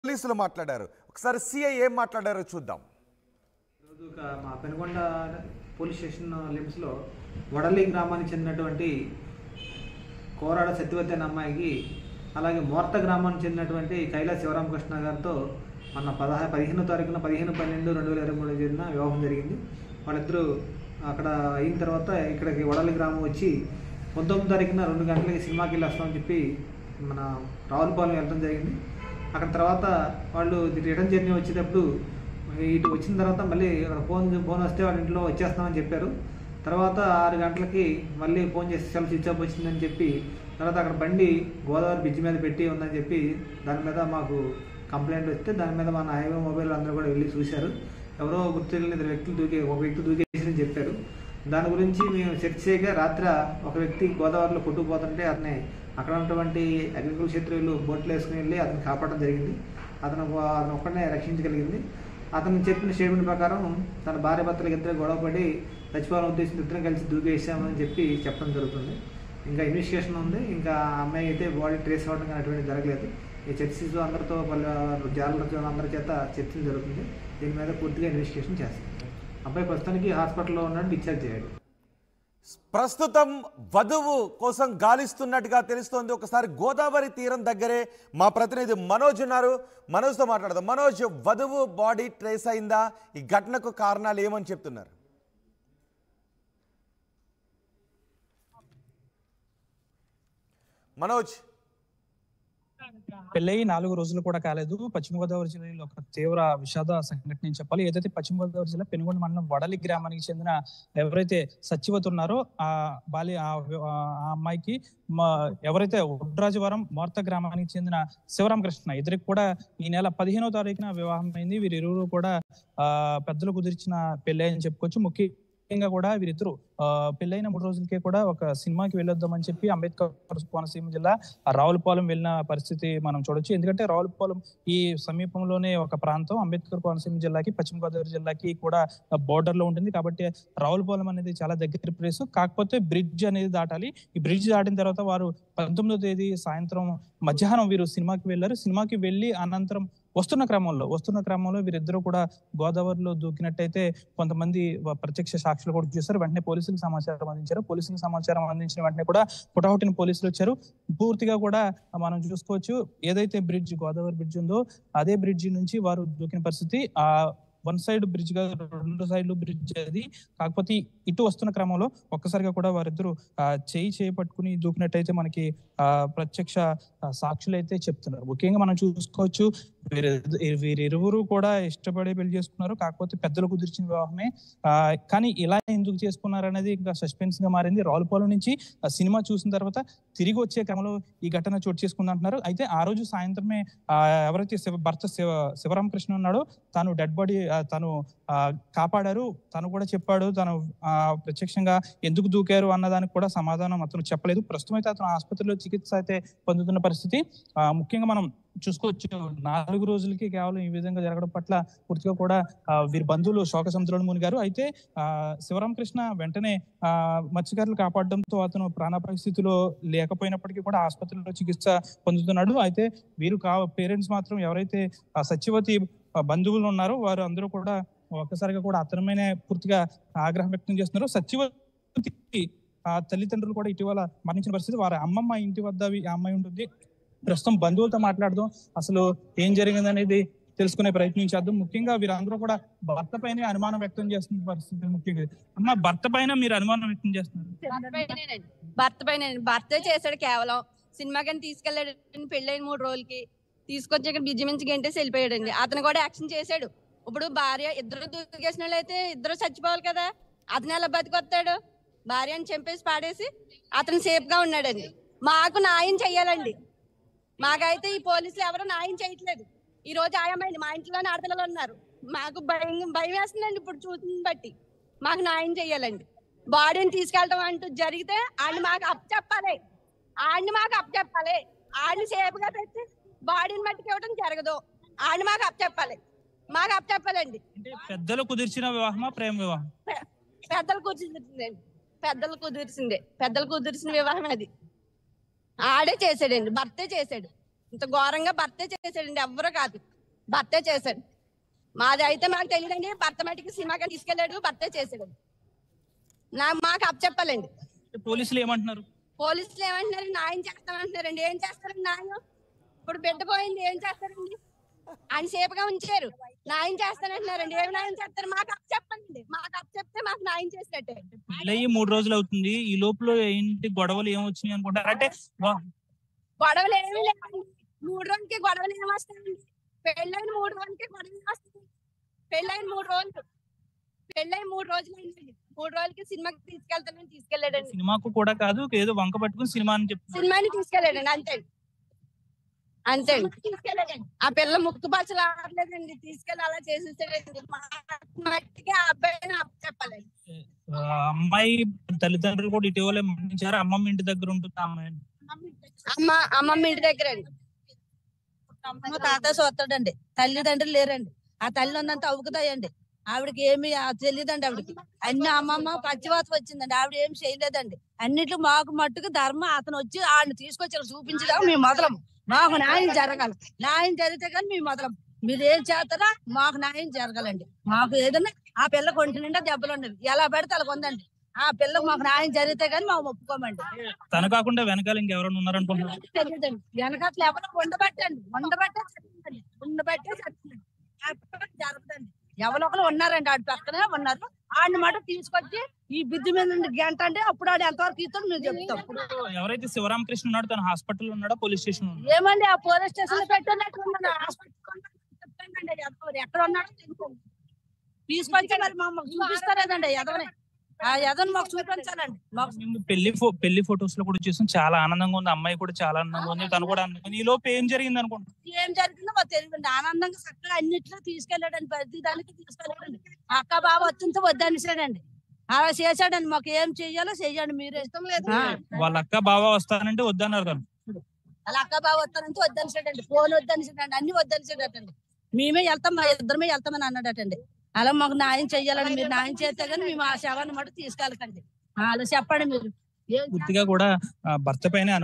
పోలీసులు మాట్లాడారు ఒకసారి సిఐ ఏం మాట్లాడారో చూద్దాం ఈరోజు ఒక మా పెనుగొండ పోలీస్ స్టేషన్ లిమ్స్లో వడలి గ్రామానికి చెందినటువంటి కోరాడ సత్యవతి అనే అమ్మాయికి అలాగే మోర్త గ్రామానికి చెందినటువంటి కైలాస శివరామకృష్ణ గారితో మొన్న పదహా పదిహేనో తారీఖున పదిహేను పన్నెండు రెండు వేల ఇరవై మూడు జరిగిన వివాహం జరిగింది వాళ్ళిద్దరూ అక్కడ అయిన తర్వాత ఇక్కడికి వడలి గ్రామం వచ్చి పంతొమ్మిది తారీఖున రెండు గంటలకి సినిమాకి వెళ్ళి వస్తామని చెప్పి మన రావులపాలెం వెళ్ళడం జరిగింది అక్కడ తర్వాత వాళ్ళు రిటర్న్ జర్నీ వచ్చేటప్పుడు ఇటు వచ్చిన తర్వాత మళ్ళీ అక్కడ ఫోన్ ఫోన్ వస్తే వాళ్ళ ఇంట్లో వచ్చేస్తామని చెప్పారు తర్వాత ఆరు గంటలకి మళ్ళీ ఫోన్ చేసి సెల్ స్విచ్ ఆఫ్ వచ్చిందని చెప్పి తర్వాత అక్కడ బండి గోదావరి బ్రిడ్జ్ మీద పెట్టి ఉందని చెప్పి దాని మీద మాకు కంప్లైంట్ వస్తే దాని మీద మన హైవే మొబైల్ అందరూ కూడా వెళ్ళి చూశారు ఎవరో గుర్తు తెలియని ఇద్దరు వ్యక్తులు దూకే ఒక వ్యక్తి దూకేసి చెప్పారు దాని గురించి మేము సెర్చ్ చేయగా రాత్రి ఒక వ్యక్తి గోదావరిలో కొట్టుకుపోతుంటే అతన్ని అక్కడ ఉన్నటువంటి అగ్రికల్చర్ క్షేత్రులు బోట్లు వేసుకుని వెళ్ళి అతన్ని కాపాడడం జరిగింది అతను అతను ఒక్కడనే రక్షించగలిగింది అతను చెప్పిన స్టేట్మెంట్ ప్రకారం తన భార్య భర్తలకు ఇద్దరు గొడవపడి చచ్చిపోవాలని ఉద్దేశం ఇద్దరం కలిసి దూకేసామని చెప్పి చెప్పడం జరుగుతుంది ఇంకా ఇన్వెస్టిగేషన్ ఉంది ఇంకా ఆ అమ్మాయి అయితే బాడీ ట్రేస్ అవ్వడం కానీ అటువంటి జరగలేదు ఈ చర్చిస్ అందరితో పలు జాగ్రత్త అందరి చేత చర్చలు జరుగుతుంది దీని మీద పూర్తిగా ఇన్వెస్టిగేషన్ చేస్తాం అబ్బాయి ప్రస్తుతానికి హాస్పిటల్లో ఉన్నాడు డిశ్చార్జ్ చేయాలి ప్రస్తుతం వధువు కోసం గాలిస్తున్నట్టుగా తెలుస్తోంది ఒకసారి గోదావరి తీరం దగ్గరే మా ప్రతినిధి మనోజ్ ఉన్నారు మనోజ్తో మాట్లాడదాం మనోజ్ వధువు బాడీ ట్రేస్ అయిందా ఈ ఘటనకు కారణాలు ఏమని చెప్తున్నారు మనోజ్ పెళ్ళయి నాలుగు రోజులు కూడా కాలేదు పశ్చిమ గోదావరి జిల్లాలో ఒక తీవ్ర విషాద సంఘటన అని చెప్పాలి ఏదైతే పశ్చిమ గోదావరి జిల్లా పెనుగొండ మండలం వడలి గ్రామానికి చెందిన ఎవరైతే సచివతి ఉన్నారో ఆ బాలి ఆ ఆ అమ్మాయికి మా ఎవరైతే ఉడ్రాజవరం మోర్త గ్రామానికి చెందిన శివరామకృష్ణ ఇద్దరికి కూడా ఈ నెల పదిహేనో తారీఖున వివాహం అయింది వీరిరువురు కూడా ఆ పెద్దలు కుదిర్చిన పెళ్ళి అని చెప్పుకోవచ్చు ముఖ్యంగా కూడా వీరిద్దరు ఆ, పెళ్ళైన మూడు రోజులకే కూడా ఒక సినిమాకి వెళ్ళొద్దామని చెప్పి అంబేద్కర్ కోనసీమ జిల్లా ఆ రావులపాలెం వెళ్ళిన పరిస్థితి మనం చూడొచ్చు ఎందుకంటే రావులపాలెం ఈ సమీపంలోనే ఒక ప్రాంతం అంబేద్కర్ కోనసీమ జిల్లాకి పశ్చిమ గోదావరి జిల్లాకి కూడా బోర్డర్ లో ఉంటుంది కాబట్టి రావులపాలెం అనేది చాలా దగ్గర ప్లేస్ కాకపోతే బ్రిడ్జ్ అనేది దాటాలి ఈ బ్రిడ్జ్ దాటిన తర్వాత వారు పంతొమ్మిదో తేదీ సాయంత్రం మధ్యాహ్నం వీరు సినిమాకి వెళ్ళారు సినిమాకి వెళ్ళి అనంతరం వస్తున్న క్రమంలో వస్తున్న క్రమంలో వీరిద్దరూ కూడా గోదావరిలో దూకినట్టయితే కొంతమంది వ- ప్రత్యక్ష సాక్షులు కూడా చూశారు వెంటనే పోలీసులకు సమాచారం అందించారు పోలీసులకు సమాచారం అందించిన వెంటనే కూడా పుటాహుటిన పోలీసులు వచ్చారు పూర్తిగా కూడా మనం చూసుకోవచ్చు ఏదైతే బ్రిడ్జ్ గోదావరి బ్రిడ్జ్ ఉందో అదే బ్రిడ్జ్ నుంచి వారు దూకిన పరిస్థితి ఆ వన్ సైడ్ బ్రిడ్జ్ గా రెండు సైడ్లు బ్రిడ్జ్ అది కాకపోతే ఇటు వస్తున్న క్రమంలో ఒక్కసారిగా కూడా వారిద్దరూ ఆ, చేయి చేయి పట్టుకుని దూకినట్టయితే మనకి ఆ ప్రత్యక్ష ఆ, సాక్షులు అయితే చెప్తున్నారు ముఖ్యంగా మనం చూసుకోవచ్చు వీరి వీరిరువురు కూడా ఇష్టపడి పెళ్లి చేసుకున్నారు కాకపోతే పెద్దలు కుదిర్చిన వివాహమే ఆ కానీ ఇలా ఎందుకు చేసుకున్నారు అనేది ఇంకా సస్పెన్స్ గా మారింది రావులపాలెం నుంచి ఆ సినిమా చూసిన తర్వాత తిరిగి వచ్చే క్రమంలో ఈ ఘటన చోటు చేసుకుంది అంటున్నారు అయితే ఆ రోజు సాయంత్రమే ఆ ఎవరైతే శివ భర్త శివ శివరామకృష్ణ ఉన్నాడో తాను డెడ్ బాడీ తను ఆ, కాపాడారు తను కూడా చెప్పాడు తను ఆ, ప్రత్యక్షంగా ఎందుకు దూకారు అన్నదానికి కూడా సమాధానం అతను చెప్పలేదు ప్రస్తుతం అయితే అతను ఆసుపత్రిలో చికిత్స అయితే పొందుతున్న పరిస్థితి ఆ, ముఖ్యంగా మనం చూసుకోవచ్చు నాలుగు రోజులకి కేవలం ఈ విధంగా జరగడం పట్ల పూర్తిగా కూడా ఆ, వీరి బంధువులు శోక సముద్రంలో మునిగారు అయితే ఆ శివరామకృష్ణ వెంటనే ఆ మత్స్యకారులు కాపాడడంతో అతను ప్రాణాపాయ స్థితిలో లేకపోయినప్పటికీ కూడా ఆసుపత్రిలో చికిత్స పొందుతున్నాడు అయితే వీరు కా పేరెంట్స్ మాత్రం ఎవరైతే ఆ సత్యవతి ఆ, బంధువులు ఉన్నారో వారు అందరూ కూడా ఒక్కసారిగా కూడా అతని మీదనే పూర్తిగా ఆగ్రహం వ్యక్తం చేస్తున్నారు సత్యవతి ఆ తల్లిదండ్రులు కూడా ఇటీవల మరణించిన పరిస్థితి వారి అమ్మమ్మ ఇంటి వద్ద ఈ అమ్మాయి ఉంటుంది ప్రస్తుతం బంధువులతో మాట్లాడదాం అసలు ఏం జరిగింది అనేది తెలుసుకునే ప్రయత్నం చేద్దాం ముఖ్యంగా వీరందరూ కూడా భర్త పైన అనుమానం వ్యక్తం చేస్తున్న పరిస్థితి ముఖ్యంగా అమ్మ భర్త పైన మీరు అనుమానం వ్యక్తం చేస్తున్నారు భర్త పైనేనండి. భర్త పైన భర్తే చేశాడు కేవలం సినిమా కానీ తీసుకెళ్ళాడు పెళ్ళైన మూడు రోజులకి తీసుకొచ్చి ఇక్కడ బిజీ మించి గంటేసి వెళ్ళిపోయాడండి అతను కూడా యాక్షన్ చేశాడు ఇప్పుడు భార్య ఇద్దరు దూకేసిన వాళ్ళు అయితే ఇద్దరు చచ్చిపోవాలి కదా అతను ఎలా బతికొస్తాడు భార్యని చంపేసి పాడేసి అతను సేఫ్ గా ఉన్నాడండి మాకు న్యాయం చెయ్యాలండి మాకైతే ఈ పోలీసులు ఎవరు న్యాయం చేయట్లేదు ఈ రోజు ఆయమైంది మా ఇంట్లోనే ఆడపిల్లలు ఉన్నారు మాకు భయం భయం వేస్తుందండి ఇప్పుడు చూసిన బట్టి మాకు న్యాయం చెయ్యాలండి బాడీని తీసుకెళ్ళడం అంటూ జరిగితే ఆయన మాకు అప్ చెప్పాలి ఆయన్ని మాకు అప్ చెప్పాలి ఆయన్ని సేఫ్ గా పెట్టి బాడీని మట్టికి ఇవ్వడం జరగదు ఆయన మాకు అప్ చెప్పాలి మాకు అప్ చెప్పాలండి అంటే పెద్దలు కుదిర్చిన వివాహమా ప్రేమ వివాహం పెద్దలు కుదిర్చిందండి పెద్దలు కుదిర్చిందే పెద్దలు కుదిర్చిన వివాహం అది ఆడే చేసాడండి భర్తే చేశాడు ఇంత ఘోరంగా భర్తే చేశాడండి ఎవ్వరు కాదు భర్తే చేశాడు మాది అయితే మాకు తెలియదండి భర్త మటుకు సినిమాకి తీసుకెళ్ళాడు భర్తే చేశాడు నా మాకు అప్పచెప్పాలండి పోలీసులు ఏమంటున్నారు పోలీసులు ఏమంటున్నారు న్యాయం చేస్తామంటున్నారండి ఏం చేస్తారండి న్యాయం ఇప్పుడు బిడ్డ పోయింది ఏం చేస్తారండి ఆయన సేపుగా ఉంచారు న్యాయం చేస్తానంటున్నారండి ఏం న్యాయం చేస్తారు మాకు అప్ చెప్పండి మాకు అప్ చెప్తే మాకు న్యాయం చేసినట్టే పెళ్ళయి మూడు రోజులు అవుతుంది ఈ లోపల ఏంటి గొడవలు ఏమొచ్చినాయి అనుకుంటారు అంటే వా- గొడవలు ఏమీ లేవండి మూడు రోజులకి గొడవలు ఏమి వస్తాయండి పెళ్ళైన మూడు రోజులకి గొడవలు ఏమి వస్తాయి పెళ్ళైన మూడు రోజులు పెళ్ళైన మూడు రోజులు అయిందండి మూడు రోజులకి సినిమాకి తీసుకెళ్తానని తీసుకెళ్ళాడండి సినిమాకు కూడా కాదు ఏదో వంక పట్టుకుని సినిమా అని చెప్తున్నారు సినిమాని తీసుకెళ్ళాడండి అంతే అంతే తీసుకెళ్ళాడండి ఆ పిల్ల ముక్కు పచ్చలు ఆడలేదండి తీసుకెళ్ళి అలా చేసేసాడండి మా మట్టికి ఆ అబ్బాయిని చెప్పాలండి ఆ, అమ్మాయి తల్లిదండ్రులు కూడా ఇటీవలే మరణించారు అమ్మమ్మ ఇంటి దగ్గర ఉంటుంది ఆ అమ్మాయి అమ్మ అమ్మమ్మ ఇంటి దగ్గర అండి మా తాత చూస్తాడండి తల్లిదండ్రులు లేరండి ఆ తల్లి ఉన్నంత అవుకుతాయండి ఆవిడకి ఏమి ఆ తెలియదండి ఆవిడకి అన్ని అమ్మమ్మ పచ్చివాత వచ్చిందండి ఆవిడ ఏం చేయలేదండి అన్నిట్లో మాకు మట్టుకు ధర్మ అతను వచ్చి ఆడిని తీసుకొచ్చి చూపించగా మేము మొదలం మాకు న్యాయం జరగాలి న్యాయం జరిగితే కానీ మేము మొదలం మీరు ఏం చేస్తారా మాకు న్యాయం జరగాలండి మాకు ఏదైనా ఆ పిల్ల కొంటి నిండా దెబ్బలు ఉండేవి ఎలా పెడితే అలా ఉందండి ఆ పిల్లకు మాకు న్యాయం జరిగితే కానీ మేము ఒప్పుకోమండి తను కాకుండా వెనకాల ఇంకెవరైనా ఉన్నారనుకుంటున్నారు తెలియదండి వెనకట్ల ఎవరు ఉండబట్టండి ఉండబట్టే చచ్చిందండి ఉండబట్టే చచ్చిందండి అప్పుడు జరగదండి ఎవరో ఒకరు ఉన్నారండి ఆడి పక్కనే ఉన్నారు ఆడిని మాట తీసుకొచ్చి ఈ బిద్దు మీద నుండి గంట అంటే అప్పుడు ఆడు ఎంతవరకు ఇస్తాడు మేము చెప్తాం ఎవరైతే శివరామకృష్ణ ఉన్నాడో తన హాస్పిటల్ ఉన్నాడా పోలీస్ స్టేషన్ ఉన్నాడా ఏమండి ఆ పోలీస్ స్టేషన్ లో పెట్టినట్టు ఉన్నాడు హాస్పిటల్ చెప్తానండి ఎవరు ఎక్కడ ఉన్నాడో తెలుసు తీసుకొచ్చి మరి మమ్మల్ని చూపిస్తారేదండి ఎదవని ఆ ఎదవని మాకు చూపించాలండి మాకు మేము పెళ్లి ఫో- పెళ్లి ఫొటోస్ లో కూడా చూసాం చాలా ఆనందంగా ఉంది అమ్మాయి కూడా చాలా ఆనందంగా ఉంది తను కూడా ఆనందంగా ఉంది ఈ లోపు ఏం జరిగింది అనుకుంటున్నాను ఏం జరిగిందో మాకు తెలియదండి ఆనందంగా చక్కగా అన్నిట్లో తీసుకెళ్ళాడండి ప్రతి దానికి తీసుకెళ్ళాడండి అక్క బాబు వచ్చింటే వద్దనిసాడండి అలా చేశాడండి మాకు ఏం చెయ్యాలో చెయ్యండి మీరు ఇష్టం లేదు వాళ్ళ అక్క బావ వస్తానంటే వద్దన్నారు తను అలా అక్క బాబు వస్తానంటే వద్దనిసాడండి ఫోన్ వద్దనిసాడండి అన్ని వద్దనిసాడటండి మేమే వెళ్తాం మా ఇద్దరమే వెళ్తామని అన్నాడటండి అలా మాకు న్యాయం చెయ్యాలని మీరు న్యాయం చేస్తే కానీ మేము ఆ శవాన్ని మటు తీసుకెళ్ళకండి అలా చెప్పండి మీరు ఏం పూర్తిగా కూడా ఆ, భర్త పైన